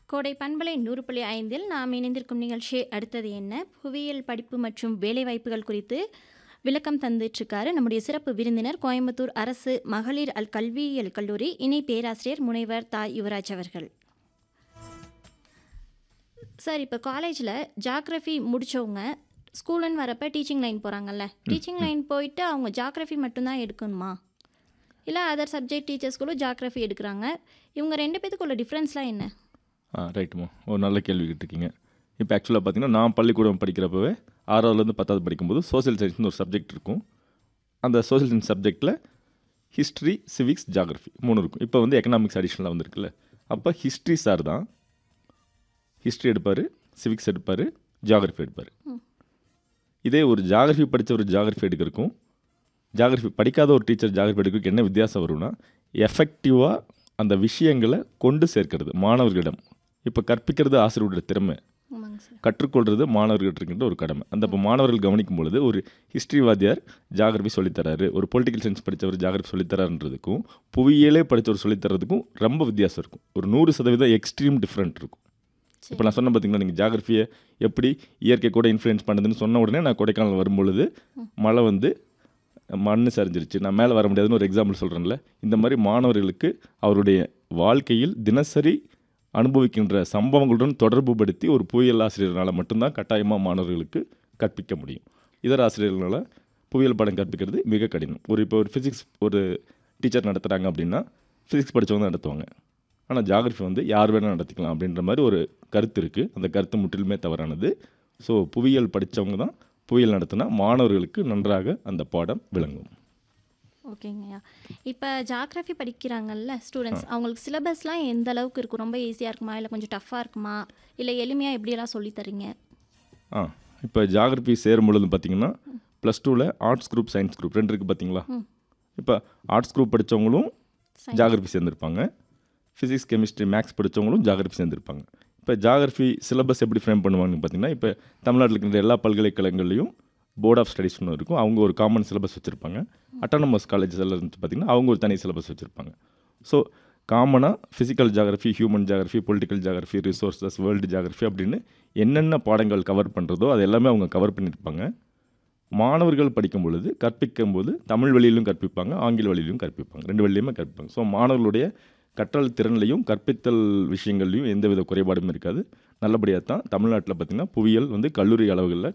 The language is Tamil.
கோடை பண்பலை நூறு புள்ளி ஐந்தில் நாம் இணைந்திருக்கும் நிகழ்ச்சி அடுத்தது என்ன புவியியல் படிப்பு மற்றும் வேலைவாய்ப்புகள் குறித்து விளக்கம் தந்துட்டுருக்காரு நம்முடைய சிறப்பு விருந்தினர் கோயம்புத்தூர் அரசு மகளிர் அல் கல்வியியல் கல்லூரி இணை பேராசிரியர் முனைவர் தா யுவராஜ் அவர்கள் சார் இப்போ காலேஜில் ஜாக்ரஃபி முடித்தவங்க ஸ்கூலுன்னு வரப்போ டீச்சிங் லைன் போகிறாங்கல்ல டீச்சிங் லைன் போயிட்டு அவங்க ஜாக்ரஃபி மட்டும்தான் எடுக்கணுமா இல்லை அதர் சப்ஜெக்ட் டீச்சர்ஸ்களும் ஜாக்ரஃபி எடுக்கிறாங்க இவங்க ரெண்டு பேத்துக்குள்ள டிஃப்ரென்ஸ்லாம் என்ன ஆ ரைட்டுமா ஒரு நல்ல கேள்வி கேட்டிருக்கீங்க இப்போ ஆக்சுவலாக பார்த்தீங்கன்னா நான் பள்ளிக்கூடம் படிக்கிறப்பவே ஆறாவதுலேருந்து பத்தாவது படிக்கும்போது சோஷியல் சயின்ஸ்னு ஒரு சப்ஜெக்ட் இருக்கும் அந்த சோஷியல் சயின்ஸ் சப்ஜெக்டில் ஹிஸ்ட்ரி சிவிக்ஸ் ஜாகிரஃபி மூணு இருக்கும் இப்போ வந்து எக்கனாமிக்ஸ் அடிஷனலாக வந்திருக்குல்ல அப்போ ஹிஸ்ட்ரி சார் தான் ஹிஸ்ட்ரி எடுப்பார் சிவிக்ஸ் எடுப்பார் ஜாகிரஃபி எடுப்பார் இதே ஒரு ஜாகிரஃபி படித்த ஒரு ஜாகிரஃபி எடுக்கிறதுக்கும் ஜாகிரஃபி படிக்காத ஒரு டீச்சர் ஜாகிரஃபி எடுக்கிறதுக்கு என்ன வித்தியாசம் வரும்னா எஃபெக்டிவாக அந்த விஷயங்களை கொண்டு சேர்க்கிறது மாணவர்களிடம் இப்போ கற்பிக்கிறது ஆசிரியருடைய திறமை ஆமாங்க சார் கற்றுக்கொள்வது மாணவர்கள்ட்ட இருக்கின்ற ஒரு கடமை அந்த இப்போ மாணவர்கள் கவனிக்கும் பொழுது ஒரு ஹிஸ்ட்ரி வாத்தியார் ஜாகிரபி சொல்லித்தராரு ஒரு பொலிட்டிக்கல் சயின்ஸ் படித்தவர் ஜாகிரபி சொல்லித்தரான்றதுக்கும் புவியியலே படித்தவர் சொல்லித்தரதுக்கும் ரொம்ப வித்தியாசம் இருக்கும் ஒரு நூறு சதவீதம் எக்ஸ்ட்ரீம் டிஃப்ரெண்ட் இருக்கும் இப்போ நான் சொன்ன பார்த்தீங்களா நீங்கள் ஜாகிரஃபியை எப்படி இயற்கை கூட இன்ஃப்ளூயன்ஸ் பண்ணுதுன்னு சொன்ன உடனே நான் கொடைக்கானல் வரும்பொழுது மழை வந்து மண் சரிஞ்சிருச்சு நான் மேலே வர முடியாதுன்னு ஒரு எக்ஸாம்பிள் சொல்கிறேன்ல இந்த மாதிரி மாணவர்களுக்கு அவருடைய வாழ்க்கையில் தினசரி அனுபவிக்கின்ற சம்பவங்களுடன் தொடர்பு படுத்தி ஒரு புவியியல் ஆசிரியர்களால் மட்டும்தான் கட்டாயமாக மாணவர்களுக்கு கற்பிக்க முடியும் இதர ஆசிரியர்களால் புவியியல் பாடம் கற்பிக்கிறது மிக கடினம் ஒரு இப்போ ஒரு ஃபிசிக்ஸ் ஒரு டீச்சர் நடத்துகிறாங்க அப்படின்னா ஃபிசிக்ஸ் படித்தவங்க தான் நடத்துவாங்க ஆனால் ஜாகிரஃபி வந்து யார் வேணால் நடத்திக்கலாம் அப்படின்ற மாதிரி ஒரு கருத்து இருக்குது அந்த கருத்து முற்றிலுமே தவறானது ஸோ புவியியல் படித்தவங்க தான் புவியியல் நடத்தினா மாணவர்களுக்கு நன்றாக அந்த பாடம் விளங்கும் ஓகேங்கய்யா இப்போ ஜாக்ரஃபி படிக்கிறாங்கல்ல ஸ்டூடெண்ட்ஸ் அவங்களுக்கு சிலபஸ்லாம் எந்த அளவுக்கு இருக்கும் ரொம்ப ஈஸியாக இருக்குமா இல்லை கொஞ்சம் டஃப்பாக இருக்குமா இல்லை எளிமையாக எப்படியெல்லாம் சொல்லித் தரீங்க ஆ இப்போ ஜாகிரபி சேரும் பொழுது பார்த்தீங்கன்னா ப்ளஸ் டூவில் ஆர்ட்ஸ் குரூப் சயின்ஸ் குரூப் ரெண்டு இருக்குது பார்த்தீங்களா இப்போ ஆர்ட்ஸ் குரூப் படித்தவங்களும் ஜாகிரபி சேர்ந்துருப்பாங்க ஃபிசிக்ஸ் கெமிஸ்ட்ரி மேக்ஸ் படித்தவங்களும் ஜாகிரபி சேர்ந்துருப்பாங்க இப்போ ஜாகிரபி சிலபஸ் எப்படி ஃப்ரேம் பண்ணுவாங்கன்னு பார்த்தீங்கன்னா இப்போ தமிழ்நாட்டில் இருக்கின்ற எல்லா பல்கலைக்கழகங்கள்லையும் போர்ட் ஆஃப் ஸ்டடீஸ்னு இருக்கும் அவங்க ஒரு காமன் சிலபஸ் வச்சுருப்பாங்க அட்டானமஸ் காலேஜஸ் எல்லாம் இருந்து பார்த்தீங்கன்னா அவங்க ஒரு தனி சிலபஸ் வச்சுருப்பாங்க ஸோ காமனாக physical geography human geography political geography resources world geography அப்படின்னு என்னென்ன பாடங்கள் கவர் பண்ணுறதோ அது எல்லாமே அவங்க கவர் பண்ணியிருப்பாங்க மாணவர்கள் படிக்கும் பொழுது கற்பிக்கும் போது தமிழ் வழியிலும் கற்பிப்பாங்க ஆங்கில வழியிலும் கற்பிப்பாங்க ரெண்டு வழியிலுமே கற்பிப்பாங்க ஸோ மாணவர்களுடைய கற்றல் திறன்லையும் கற்பித்தல் விஷயங்கள்லையும் எந்தவித குறைபாடும் இருக்காது நல்லபடியாக தான் தமிழ்நாட்டில் பார்த்திங்கன்னா புவியியல் வந்து கல்லூரி அளவுகளில்